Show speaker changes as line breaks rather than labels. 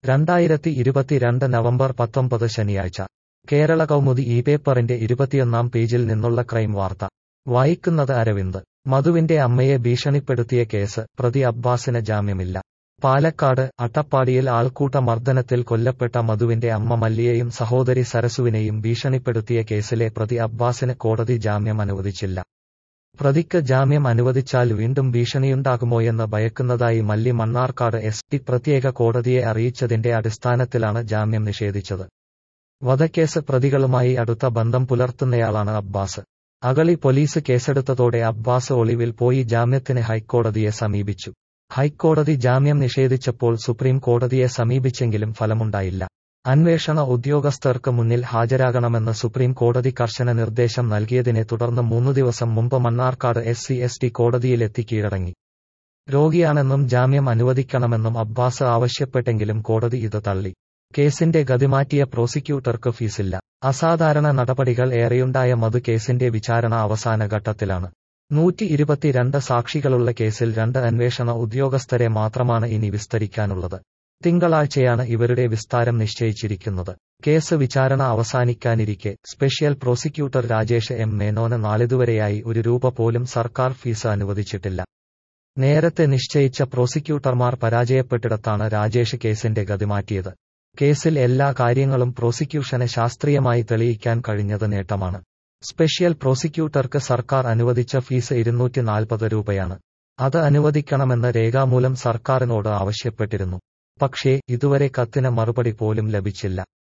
രണ്ടായിരത്തി ഇരുപത്തിരണ്ട് നവംബർ പത്തൊമ്പത് ശനിയാഴ്ച കേരള കൗമുദി ഈ പേപ്പറിന്റെ ഇരുപത്തിയൊന്നാം പേജിൽ നിന്നുള്ള ക്രൈം വാർത്ത വായിക്കുന്നത് അരവിന്ദ് മധുവിന്റെ അമ്മയെ ഭീഷണിപ്പെടുത്തിയ കേസ് പ്രതി അബ്ബാസിന് ജാമ്യമില്ല പാലക്കാട് അട്ടപ്പാടിയിൽ ആൾക്കൂട്ട മർദ്ദനത്തിൽ കൊല്ലപ്പെട്ട മധുവിന്റെ അമ്മ മല്ലിയെയും സഹോദരി സരസുവിനെയും ഭീഷണിപ്പെടുത്തിയ കേസിലെ പ്രതി അബ്ബാസിന് കോടതി ജാമ്യം അനുവദിച്ചില്ല പ്രതിക്ക് ജാമ്യം അനുവദിച്ചാൽ വീണ്ടും ഭീഷണിയുണ്ടാകുമോയെന്ന് ഭയക്കുന്നതായി മല്ലി മണ്ണാർക്കാട് എസ് ടി പ്രത്യേക കോടതിയെ അറിയിച്ചതിന്റെ അടിസ്ഥാനത്തിലാണ് ജാമ്യം നിഷേധിച്ചത് വധക്കേസ് പ്രതികളുമായി അടുത്ത ബന്ധം പുലർത്തുന്നയാളാണ് അബ്ബാസ് അഗളി പോലീസ് കേസെടുത്തതോടെ അബ്ബാസ് ഒളിവിൽ പോയി ജാമ്യത്തിന് ഹൈക്കോടതിയെ സമീപിച്ചു ഹൈക്കോടതി ജാമ്യം നിഷേധിച്ചപ്പോൾ സുപ്രീം കോടതിയെ സമീപിച്ചെങ്കിലും ഫലമുണ്ടായില്ല അന്വേഷണ ഉദ്യോഗസ്ഥർക്ക് മുന്നിൽ ഹാജരാകണമെന്ന് സുപ്രീം കോടതി കർശന നിർദ്ദേശം നൽകിയതിനെ തുടർന്ന് മൂന്നു ദിവസം മുമ്പ് Mannarkkad S C S T കോടതിയിലെത്തി കീഴടങ്ങി രോഗിയാണെന്നും ജാമ്യം അനുവദിക്കണമെന്നും അബ്ബാസ് ആവശ്യപ്പെട്ടെങ്കിലും കോടതി ഇത് തള്ളി കേസിന്റെ ഗതിമാറ്റിയ പ്രോസിക്യൂട്ടർക്ക് ഫീസില്ല അസാധാരണ നടപടികൾ ഏറെയുണ്ടായ മധു കേസിന്റെ വിചാരണ അവസാന ഘട്ടത്തിലാണ് നൂറ്റി ഇരുപത്തിരണ്ട് സാക്ഷികളുള്ള കേസിൽ രണ്ട് അന്വേഷണ ഉദ്യോഗസ്ഥരെ മാത്രമാണ് ഇനി വിസ്തരിക്കാനുള്ളത് തിങ്കളാഴ്ചയാണ് ഇവരുടെ വിസ്താരം നിശ്ചയിച്ചിരിക്കുന്നത് കേസ് വിചാരണ അവസാനിക്കാനിരിക്കെ സ്പെഷ്യൽ പ്രോസിക്യൂട്ടർ രാജേഷ് എം മേനോന് നാളിതുവരെയായി ഒരു രൂപ പോലും സർക്കാർ ഫീസ് അനുവദിച്ചിട്ടില്ല നേരത്തെ നിശ്ചയിച്ച പ്രോസിക്യൂട്ടർമാർ പരാജയപ്പെട്ടിടത്താണ് രാജേഷ് കേസിന്റെ ഗതിമാറ്റിയത് കേസിൽ എല്ലാ കാര്യങ്ങളും പ്രോസിക്യൂഷന് ശാസ്ത്രീയമായി തെളിയിക്കാൻ കഴിഞ്ഞത് നേട്ടമാണ് സ്പെഷ്യൽ പ്രോസിക്യൂട്ടർക്ക് സർക്കാർ അനുവദിച്ച ഫീസ് ഇരുന്നൂറ്റി നാൽപ്പത് രൂപയാണ് അത് അനുവദിക്കണമെന്ന് രേഖാമൂലം സർക്കാരിനോട് ആവശ്യപ്പെട്ടിരുന്നു പക്ഷേ ഇതുവരെ കത്തിന് മറുപടി പോലും ലഭിച്ചില്ല